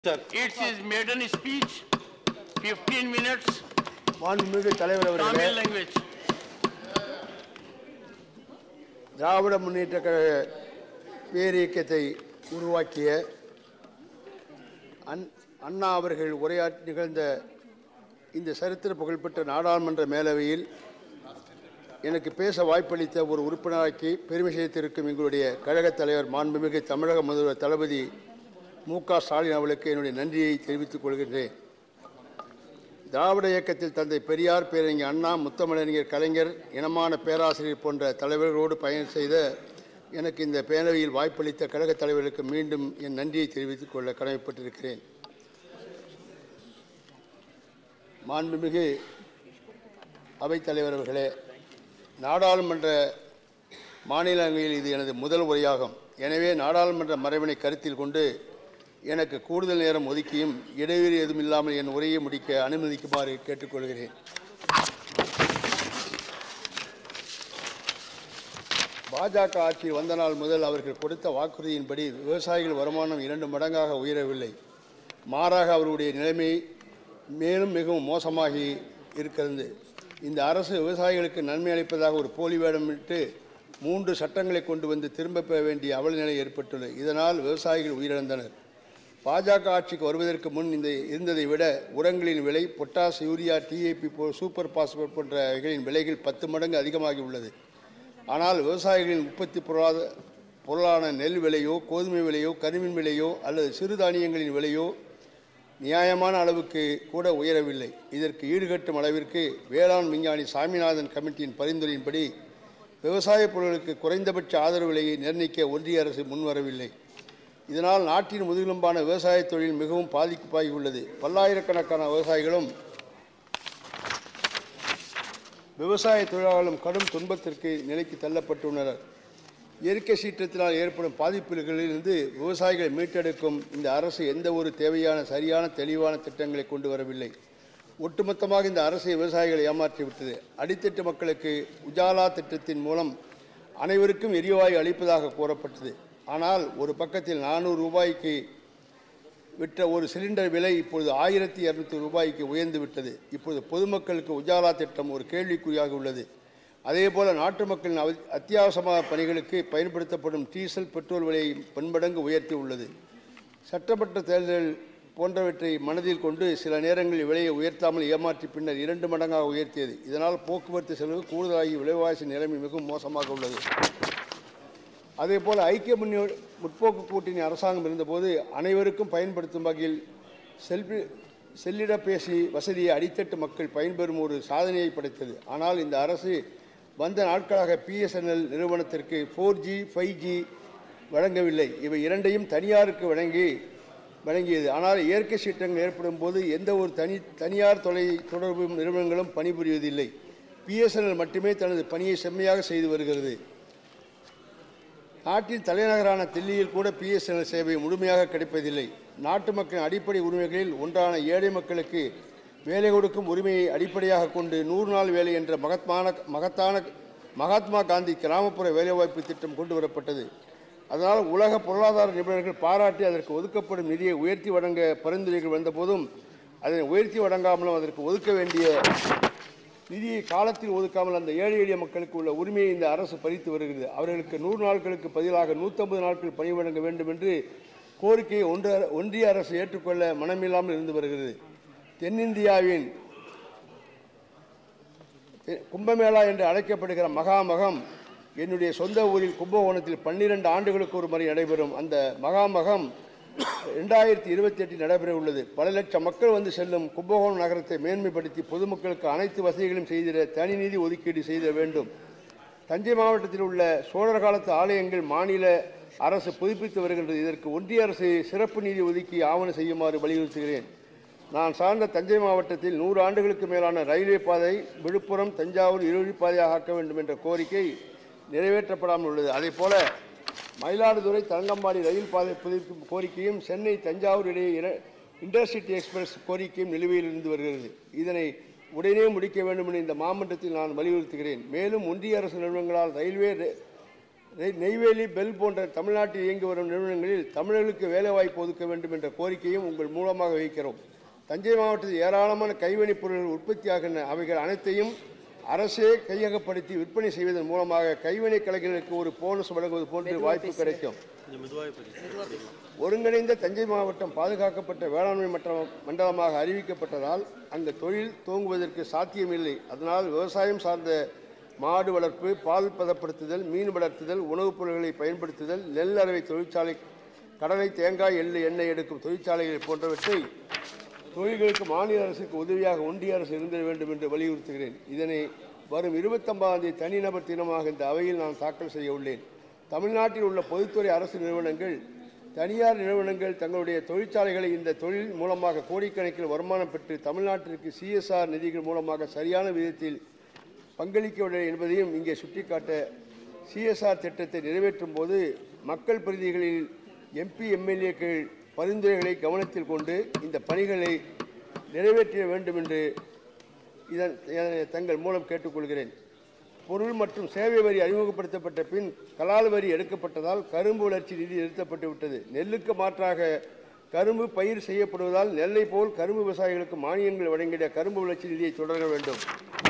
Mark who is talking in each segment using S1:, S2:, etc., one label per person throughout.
S1: Sir.
S2: It's his maiden speech, 15 minutes,
S3: மாண்புமிகு தலைவர் அவர்களே
S2: Tamil language.
S3: திராவிட முன்னேற்ற கழக பேரியக்கத்தை உருவாக்கிய அன் அண்ணா அவர்கள் உரையாற்றி நிகழ்ந்த இந்த சரித்திர புகழ்பெற்ற நாடாளுமன்ற மேலவையில் எனக்கு பேச வாய்ப்பளித்த ஒரு உறுப்பினராக்கி பெருமை சேர்த்திருக்கும் எங்களுடைய கழகத் தலைவர் மாண்புமிகு தமிழக முதல்வர் தளபதி மு க ஸ்டாலின் அவர்களுக்கு என்னுடைய நன்றியை தெரிவித்துக் கொள்கின்றேன் திராவிட இயக்கத்தில் தந்தை பெரியார் பேரறிஞர் அண்ணா முத்தமிழறிஞர் கலைஞர் இனமான பேராசிரியர் போன்ற தலைவர்களோடு பயணம் செய்த எனக்கு இந்த பேரவையில் வாய்ப்பளித்த கழகத் தலைவர்களுக்கு மீண்டும் என் நன்றியை தெரிவித்துக் கொள்ள கடமைப்பட்டிருக்கிறேன் மாண்புமிகு அவைத்தலைவர் அவர்களே நாடாளுமன்ற மாநிலங்களில் இது எனது முதல் உரையாகும் எனவே நாடாளுமன்ற மரபினை கருத்தில் கொண்டு எனக்கு கூடுதல் நேரம் ஒதுக்கியும் இடைவெளி எதுவும் இல்லாமல் என் உரையை முடிக்க அனுமதிக்குமாறு கேட்டுக்கொள்கிறேன் பாஜக ஆட்சி வந்த நாள் முதல் அவர்கள் கொடுத்த வாக்குறுதியின்படி விவசாயிகள் வருமானம் இரண்டு மடங்காக உயரவில்லை மாறாக அவருடைய நிலைமை மேலும் மிகவும் மோசமாகி இருக்கிறது இந்த அரசு விவசாயிகளுக்கு நன்மை அளிப்பதாக ஒரு போலி வேடமிட்டு மூன்று சட்டங்களை கொண்டு வந்து திரும்பப் பெற வேண்டிய அவலநிலை ஏற்பட்டுள்ளது இதனால் விவசாயிகள் உயிரிழந்தனர் பாஜக ஆட்சிக்கு வருவதற்கு முன் இந்த இருந்ததை விட உரங்களின் விலை பொட்டாஸ் யூரியா டிஏபி போ சூப்பர் பாஸ்போர்ட் போன்றவைகளின் விலைகள் பத்து மடங்கு அதிகமாகி உள்ளது ஆனால் விவசாயிகளின் உற்பத்தி பொருளாத பொருளான நெல் விலையோ கோதுமை விலையோ கருமின் விலையோ அல்லது சிறுதானியங்களின் விலையோ நியாயமான அளவுக்கு கூட உயரவில்லை இதற்கு ஈடுகட்டும் அளவிற்கு வேளாண் விஞ்ஞானி சாமிநாதன் கமிட்டியின் பரிந்துரையின்படி விவசாய பொருட்களுக்கு குறைந்தபட்ச ஆதரவு விலையை நிர்ணயிக்க ஒன்றிய அரசு முன்வரவில்லை இதனால் நாட்டின் முதுகெலும்பான விவசாய தொழில் மிகவும் பாதிப்பாகி உள்ளது பல்லாயிரக்கணக்கான விவசாயிகளும் விவசாய தொழிலாளர்களும் கடும் துன்பத்திற்கு நிலைக்கு தள்ளப்பட்டுள்ளனர் இயற்கை சீற்றத்தினால் ஏற்படும் பாதிப்புகளிலிருந்து விவசாயிகளை மீட்டெடுக்கும் இந்த அரசு எந்த ஒரு தேவையான சரியான தெளிவான திட்டங்களை கொண்டு வரவில்லை ஒட்டுமொத்தமாக இந்த அரசு விவசாயிகளை ஏமாற்றிவிட்டது அடித்தட்டு மக்களுக்கு உஜாலா திட்டத்தின் மூலம் அனைவருக்கும் எரிவாயு அளிப்பதாக கூறப்பட்டது ஆனால் ஒரு பக்கத்தில் நானூறு ரூபாய்க்கு விற்ற ஒரு சிலிண்டர் விலை இப்பொழுது ஆயிரத்தி இரநூத்தி ரூபாய்க்கு உயர்ந்து விட்டது இப்பொழுது பொதுமக்களுக்கு உஜாலா திட்டம் ஒரு கேள்விக்குறியாக உள்ளது அதேபோல நாட்டு மக்களின் அவ- அத்தியாவசியமான பணிகளுக்கு பயன்படுத்தப்படும் டீசல் பெட்ரோல் விலையை பன்மடங்கு உயர்த்தி உள்ளது சட்டமன்ற தேர்தல் போன்றவற்றை மனதில் கொண்டு சில நேரங்களில் விலையை உயர்த்தாமல் ஏமாற்றி பின்னர் இரண்டு மடங்காக உயர்த்தியது இதனால் போக்குவரத்து செலவு கூடுதலாகி விலைவாசி நிலைமை மிகவும் மோசமாக உள்ளது அதேபோல் ஐக்கிய முன்னோ முற்போக்கு கூட்டணி அரசாங்கம் இருந்தபோது அனைவருக்கும் பயன்படுத்தும் வகையில் செல்பி செல்லிடப்பேசி வசதியை அடித்தட்டு மக்கள் பயன்பெறும் ஒரு சாதனையை படைத்தது ஆனால் இந்த அரசு வந்த நாட்களாக பிஎஸ்என்எல் நிறுவனத்திற்கு ஃபோர் ஜி ஃபைவ் ஜி வழங்கவில்லை இவை இரண்டையும் தனியாருக்கு வழங்கி வழங்கியது ஆனால் இயற்கை சீற்றங்கள் ஏற்படும் போது எந்த ஒரு தனி தனியார் தொலை தொடர்பு நிறுவனங்களும் பணிபுரிவதில்லை பிஎஸ்என்எல் மட்டுமே தனது பணியை செம்மையாக செய்து வருகிறது நாட்டின் தலைநகரான தில்லியில் கூட பிஎஸ்என்எல் சேவை முழுமையாக கிடைப்பதில்லை நாட்டு மக்களின் அடிப்படை உரிமைகளில் ஒன்றான ஏழை மக்களுக்கு வேலை கொடுக்கும் உரிமையை அடிப்படையாக கொண்டு நூறு நாள் வேலை என்ற மகத்மான மகத்தான மகாத்மா காந்தி கிராமப்புற வேலைவாய்ப்பு திட்டம் கொண்டு வரப்பட்டது அதனால் உலக பொருளாதார நிபுணர்கள் பாராட்டி அதற்கு ஒதுக்கப்படும் நிதியை உயர்த்தி வழங்க பரிந்துரைகள் வந்தபோதும் அதை உயர்த்தி வழங்காமலும் அதற்கு ஒதுக்க வேண்டிய நிதியை காலத்தில் ஒதுக்காமல் அந்த ஏழை எளிய மக்களுக்கு உள்ள உரிமையை இந்த அரசு பறித்து வருகிறது அவர்களுக்கு நூறு நாட்களுக்கு பதிலாக நூற்றம்பது நாட்கள் பணி வழங்க வேண்டும் என்று கோரிக்கையை ஒன்ற ஒன்றிய அரசு ஏற்றுக்கொள்ள மனமில்லாமல் இருந்து வருகிறது தென்னிந்தியாவின் தெ- கும்பமேளா என்று அழைக்கப்படுகிற மகாமகம் என்னுடைய சொந்த ஊரில் கும்பகோணத்தில் பன்னிரண்டு ஆண்டுகளுக்கு ஒரு முறை நடைபெறும் அந்த மகாமகம் ரெண்டாயிரத்தி இருபத்தி எட்டில் நடைபெற உள்ளது பல லட்சம் மக்கள் வந்து செல்லும் கும்பகோணம் நகரத்தை மேன்மைப்படுத்தி பொதுமக்களுக்கு அனைத்து வசதிகளும் செய்திட தனி நிதி ஒதுக்கீடு செய்த வேண்டும் தஞ்சை மாவட்டத்தில் உள்ள சோழர் காலத்து ஆலயங்கள் மாநில அரசு புதுப்பித்து வருகின்றது இதற்கு ஒன்றிய அரசு சிறப்பு நிதி ஒதுக்கி ஆவணம் செய்யுமாறு வலியுறுத்துகிறேன் நான் சார்ந்த தஞ்சை மாவட்டத்தில் நூறு ஆண்டுகளுக்கு மேலான ரயில்வே பாதை விழுப்புரம் தஞ்சாவூர் இருவழிப்பாதையாக ஆக்க வேண்டும் என்ற கோரிக்கை நிறைவேற்றப்படாமல் உள்ளது அதேபோல மயிலாடுதுறை தரங்கம்பாடி ரயில் பாதை புதுப்பிக்கும் கோரிக்கையும் சென்னை தஞ்சாவூர் இடையே இர- இன்டர்சிட்டி எக்ஸ்பிரஸ் கோரிக்கையும் நிலுவையில் இருந்து வருகிறது இதனை உடனே முடிக்க வேண்டும் என இந்த மாமன்றத்தில் நான் வலியுறுத்துகிறேன் மேலும் ஒன்றிய அரசு நிறுவனங்களால் ரயில்வே ரெ- நெய்- நெய்வேலி பெல் போன்ற தமிழ்நாட்டில் இயங்கி வரும் நிறுவனங்களில் தமிழர்களுக்கு வேலைவாய்ப்பு ஒதுக்க வேண்டும் என்ற கோரிக்கையும் உங்கள் மூலமாக வைக்கிறோம் தஞ்சை மாவட்டத்தில் ஏராளமான கைவினைப் பொருட்கள் உற்பத்தியாகின்றன அவைகள் அனைத்தையும் அரசே கையகப்படுத்தி விற்பனை செய்வதன் மூலமாக கைவினைக் கலைஞர்களுக்கு ஒரு போனஸ் வழங்குவது போன்ற வாய்ப்பு கிடைக்கும் ஒருங்கிணைந்த தஞ்சை மாவட்டம் பாதுகாக்கப்பட்ட வேளாண்மை மட்ட- மண்டலமாக அறிவிக்கப்பட்டதால் அங்கு தொழில் துவங்குவதற்கு சாத்தியமில்லை அதனால் விவசாயம் சார்ந்த மாடு வளர்ப்பு பால் பதப்படுத்துதல் மீன் வளர்த்துதல் உணவுப் பொருட்களை பயன்படுத்துதல் நெல் அறவை தொழிற்சாலை கடலை தேங்காய் எள்ளு எண்ணெய் எடுக்கும் தொழிற்சாலைகள் போன்றவற்றை தொழில்களுக்கு மாநில அரசுக்கு உதவியாக ஒன்றிய அரசு இருந்திட வேண்டும் என்று வலியுறுத்துகிறேன் இதனை வரும் இருபத்தொன்பதாம் தேதி தனிநபர் தினமாக இந்த அவையில் நான் தாக்கல் செய்ய உள்ளேன் தமிழ்நாட்டில் உள்ள பொதுத்துறை அரசு நிறுவனங்கள் தனியார் நிறுவனங்கள் தங்களுடைய தொழிற்சாலைகளை இந்த தொழில் மூலமாக கோடிக்கணக்கில் வருமானம் பெற்று தமிழ்நாட்டிற்கு சிஎஸ்ஆர் நிதிகள் மூலமாக சரியான விதத்தில் பங்களிக்கவில்லை என்பதையும் இங்கே சுட்டிக்காட்ட சிஎஸ்ஆர் திட்டத்தை நிறைவேற்றும் போது மக்கள் பிரதிகளில் எம்பி எம்எல்ஏக்கள் பரிந்துரைகளை கவனத்தில் கொண்டு இந்த பணிகளை நிறைவேற்ற வேண்டும் என்று இதன் இதனை தங்கள் மூலம் கேட்டுக்கொள்கிறேன் பொருள் மற்றும் சேவை வரி அறிமுகப்படுத்தப்பட்ட பின் கலால் வரி எடுக்கப்பட்டதால் கரும்பு வளர்ச்சி நிதி நிறுத்தப்பட்டு விட்டது நெல்லுக்கு மாற்றாக கரும்பு பயிர் செய்யப்படுவதால் நெல்லை போல் கரும்பு விவசாயிகளுக்கு மானியங்கள் வழங்கிட கரும்பு வளர்ச்சி நிதியை தொடர வேண்டும்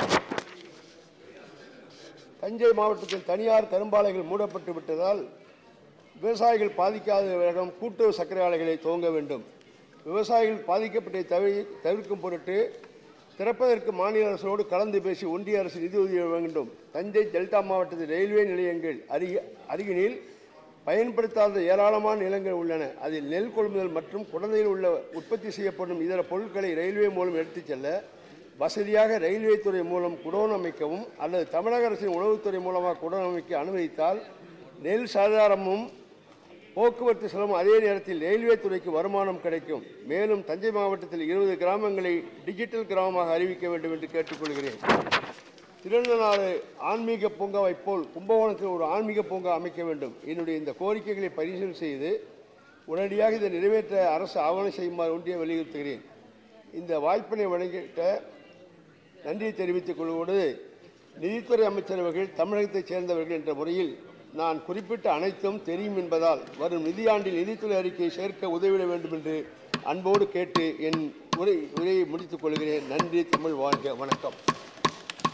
S3: தஞ்சை மாவட்டத்தில் தனியார் கரும்பாலைகள் மூடப்பட்டு விட்டதால் விவசாயிகள் பாதிக்காத இடம் கூட்டுறவு சர்க்கரை ஆலைகளை துவங்க வேண்டும் விவசாயிகள் பாதிக்கப்பட்டதை தவி தவிர்க்கும் பொருட்டு திறப்பதற்கு மாநில அரசோடு கலந்து பேசி ஒன்றிய அரசு நிதி உதவி வேண்டும் தஞ்சை டெல்டா மாவட்டத்தில் ரயில்வே நிலையங்கள் அருகே அருகினில் பயன்படுத்தாத ஏராளமான நிலங்கள் உள்ளன அதில் நெல் கொள்முதல் மற்றும் குழந்தையில் உள்ள உற்பத்தி செய்யப்படும் இதர பொருட்களை ரயில்வே மூலம் எடுத்துச் செல்ல வசதியாக ரயில்வே துறை மூலம் குடோன் அமைக்கவும் அல்லது தமிழக அரசின் உணவுத்துறை மூலமாக குடோன் அமைக்க அனுமதித்தால் நெல் சாதாரமும் போக்குவரத்து செலவும் அதே நேரத்தில் ரயில்வே துறைக்கு வருமானம் கிடைக்கும் மேலும் தஞ்சை மாவட்டத்தில் இருபது கிராமங்களை டிஜிட்டல் கிராமமாக அறிவிக்க வேண்டும் என்று கேட்டுக்கொள்கிறேன் திருநள்ளாறு ஆன்மீக பூங்காவைப் போல் கும்பகோணத்தில் ஒரு ஆன்மீக பூங்கா அமைக்க வேண்டும் என்னுடைய இந்த கோரிக்கைகளை பரிசீலனை செய்து உடனடியாக இதை நிறைவேற்ற அரசு ஆவணம் செய்யுமாறு ஒன்றிய வலியுறுத்துகிறேன் இந்த வாய்ப்பினை வழங்கிட்ட நன்றியை தெரிவித்துக் கொள்வோடு நிதித்துறை அமைச்சர் அவர்கள் தமிழகத்தைச் சேர்ந்தவர்கள் என்ற முறையில் நான் குறிப்பிட்ட அனைத்தும் தெரியும் என்பதால் வரும் நிதியாண்டில் நிதித்துறை அறிக்கையை சேர்க்க உதவிட வேண்டும் என்று அன்போடு கேட்டு என் உரை உரையை முடித்துக் கொள்கிறேன் நன்றி தமிழ் வாழ்க வணக்கம்